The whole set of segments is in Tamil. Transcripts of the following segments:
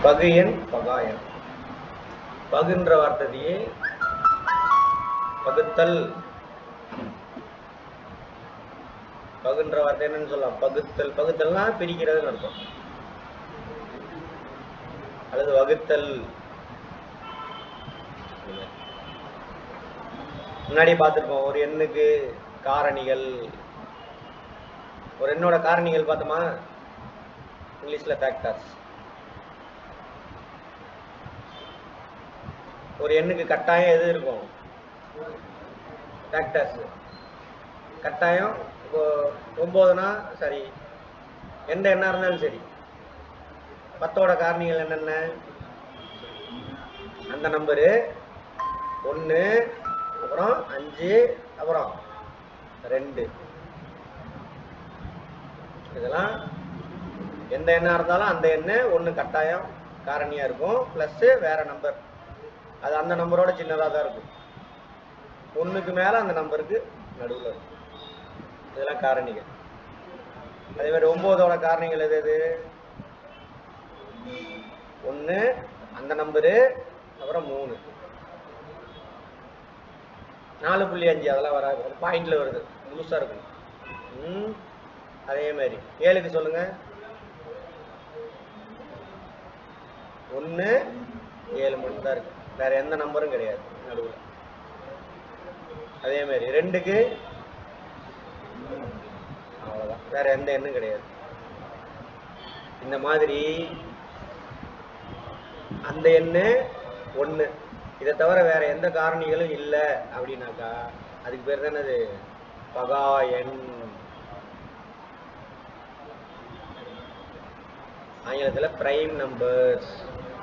பகு எண் பகா எண் பகுன்ற வார்த்தையே பகுத்தல் பகுன்ற வார்த்தை என்னன்னு சொல்லலாம் பகுத்தல் பகுத்தல்னா பிரிக்கிறதுன்னு அர்த்தம் அல்லது வகுத்தல் முன்னாடி பார்த்துருப்போம் ஒரு எண்ணுக்கு காரணிகள் ஒரு எண்ணோட காரணிகள் பார்த்தோமா இங்கிலீஷ்ல ஃபேக்டர்ஸ் ஒரு எண்ணுக்கு கட்டாயம் எது இருக்கும் ஃபேக்டர்ஸ் கட்டாயம் இப்போ ஒம்போதுனா சரி எந்த எண்ணா இருந்தாலும் சரி பத்தோட காரணிகள் என்னென்ன அந்த நம்பரு ஒன்று அப்புறம் அஞ்சு அப்புறம் ரெண்டு இதெல்லாம் எந்த எண்ணா இருந்தாலும் அந்த எண்ணு ஒன்று கட்டாயம் காரணியாக இருக்கும் ப்ளஸ்ஸு வேற நம்பர் அது அந்த நம்பரோட சின்னதாக தான் இருக்கும் ஒன்றுக்கு மேலே அந்த நம்பருக்கு நடுவில் இருக்கும் இதெல்லாம் காரணிகள் அதே மாதிரி ஒம்போதோட காரணிகள் எது எது ஒன்று அந்த நம்பரு அப்புறம் மூணு நாலு புள்ளி அஞ்சு அதெல்லாம் வராது பாயிண்ட்ல வருது முழுசா இருக்கும் ம் அதே மாதிரி ஏழுக்கு சொல்லுங்க ஒன்று ஏழு மட்டும் தான் இருக்கு வேற எந்த நம்பரும் கிடையாது நடுவில் அதே மாதிரி ரெண்டுக்கு அவ்வளோதான் வேற எந்த எண்ணும் கிடையாது இந்த மாதிரி அந்த எண்ணு ஒன்று இதை தவிர வேற எந்த காரணிகளும் இல்லை அப்படின்னாக்கா அதுக்கு பேர் தான் என்னது பகா எண் ஆங்கிலத்தில் பிரைம் நம்பர்ஸ்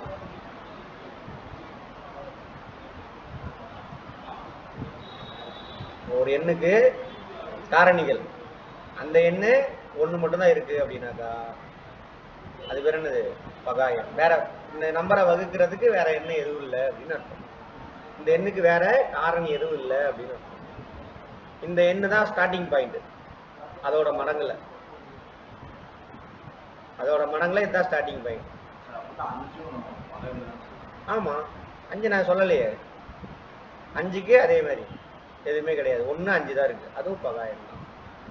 ஒரு எண்ணுக்கு காரணிகள் அந்த எண்ணு ஒன்று மட்டும்தான் இருக்கு அப்படின்னாக்கா அது பேர் என்னது பகாயம் வேற இந்த நம்பரை வகுக்கிறதுக்கு வேற எண்ணம் எதுவும் இல்லை அப்படின்னு அர்த்தம் இந்த எண்ணுக்கு வேற காரணி எதுவும் இல்லை அப்படின்னு அர்த்தம் இந்த எண்ணு தான் ஸ்டார்டிங் பாயிண்ட் அதோட மடங்குல அதோட மடங்குல இதுதான் ஸ்டார்டிங் பாயிண்ட் ஆமா அஞ்சு நான் சொல்லலையே அஞ்சுக்கு அதே மாதிரி எதுவுமே கிடையாது ஒன்று அஞ்சு தான் இருக்கு அதுவும் பகாயம் தான்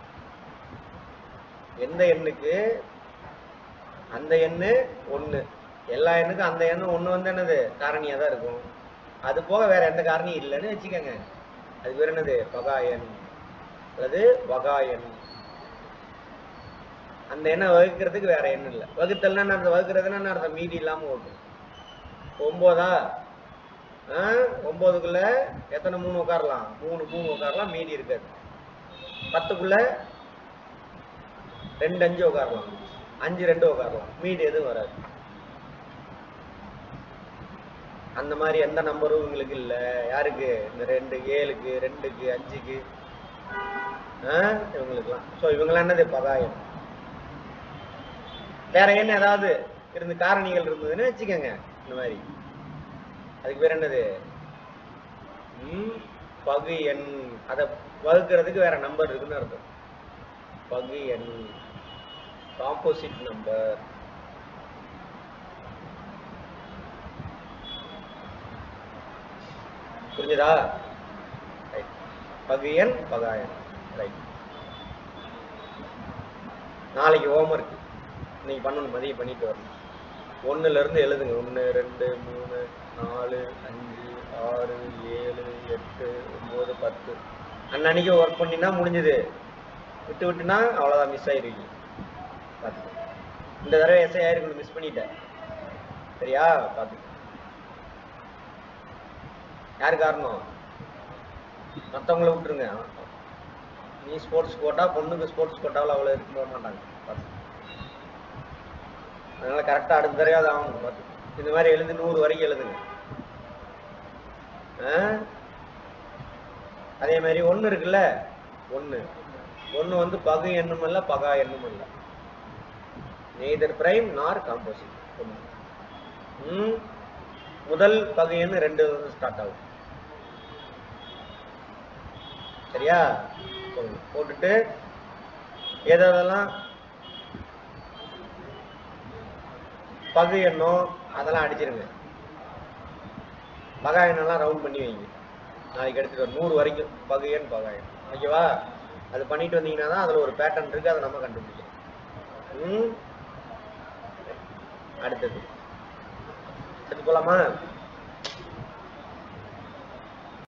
எந்த எண்ணுக்கு அந்த எண்ணு ஒன்று எல்லா எண்ணுக்கும் அந்த எண்ணு ஒன்று வந்து என்னது காரணியாக தான் இருக்கும் அது போக வேற எந்த காரணியும் இல்லைன்னு வச்சுக்கோங்க அது பேர் என்னது பகாயன் அல்லது வகாயன் அந்த எண்ணை வகுக்கிறதுக்கு வேற எண்ணம் இல்லை வகுத்தல்னா என்ன அர்த்தம் வகுக்கிறதுனா என்ன அர்த்தம் மீதி இல்லாமல் ஓட்டும் ஒம்போதா ஆ ஒம்போதுக்குள்ள எத்தனை மூணு உட்காரலாம் மூணு மூணு உட்காரலாம் மீதி இருக்காது பத்துக்குள்ள ரெண்டு அஞ்சு உட்காரலாம் அஞ்சு ரெண்டு உட்காரலாம் மீதி எதுவும் வராது அந்த மாதிரி எந்த நம்பரும் உங்களுக்கு இல்லை யாருக்கு இந்த ரெண்டு ஏழுக்கு ரெண்டுக்கு அஞ்சுக்கு ஆ இவங்களுக்குலாம் ஸோ இவங்களாம் என்னது பகாயம் வேற என்ன ஏதாவது இருந்து காரணிகள் இருந்ததுன்னு வச்சுக்கோங்க இந்த மாதிரி அதுக்கு பேர் என்னது ம், பகு எண் அதை வகுக்கிறதுக்கு வேற நம்பர் இருக்குன்னு அர்த்தம் பகு எண் காம்போசிட் நம்பர் புரிஞ்சுதா ரைட் பகு எண் பகாயன் ரைட் நாளைக்கு ஹோம்ஒர்க் இன்னைக்கு பண்ணணும் மதியம் பண்ணிட்டு வரணும் ஒண்ணுல இருந்து எழுதுங்க ஒன்று ரெண்டு மூணு நாலு அஞ்சு ஆறு ஏழு எட்டு ஒம்பது பத்து அன்னன்னைக்கு ஒர்க் பண்ணினா முடிஞ்சது விட்டு விட்டுனா அவ்வளோதான் மிஸ் ஆயிருவீங்க பார்த்து இந்த தடவை எஸ்ஐ ஆயிருக்கணும் மிஸ் பண்ணிட்டேன் சரியா பார்த்து யார் காரணம் மற்றவங்கள விட்டுருங்க நீ ஸ்போர்ட்ஸ் கோட்டா பொண்ணுக்கு ஸ்போர்ட்ஸ் கோட்டாவில் அவ்வளோ இருக்க போக மாட்டாங்க பார்த்து அதனால கரெக்டாக அடுத்த தடவையாவது ஆகணும் பார்த்து இந்த மாதிரி எழுந்து நூறு வரைக்கும் எழுதுங்க ஆ? அதே மாதிரி ஒன்று இருக்குல்ல ஒன்று ஒன்று வந்து பகு எண்ணும் இல்லை பகா எண்ணும் இல்லை நெய்தர் பிரைம் நார் காம்போசிட் ஒன்று ம் முதல் பகு எண் ரெண்டு வந்து ஸ்டார்ட் ஆகும் சரியா சொல்லுங்க போட்டுட்டு எதெல்லாம் பகு எண்ணம் அதெல்லாம் அடிச்சிருங்க பகா எண்ணெல்லாம் ரவுண்ட் பண்ணி வைங்க நாளைக்கு எடுத்துட்டு வர நூறு வரைக்கும் பகு எண் பகா எண் ஓகேவா அது பண்ணிட்டு வந்தீங்கன்னா தான் அதில் ஒரு பேட்டர்ன் இருக்கு அதை நம்ம கண்டுபிடிக்கலாம் ம் அடுத்தது அடுத்து போலாமா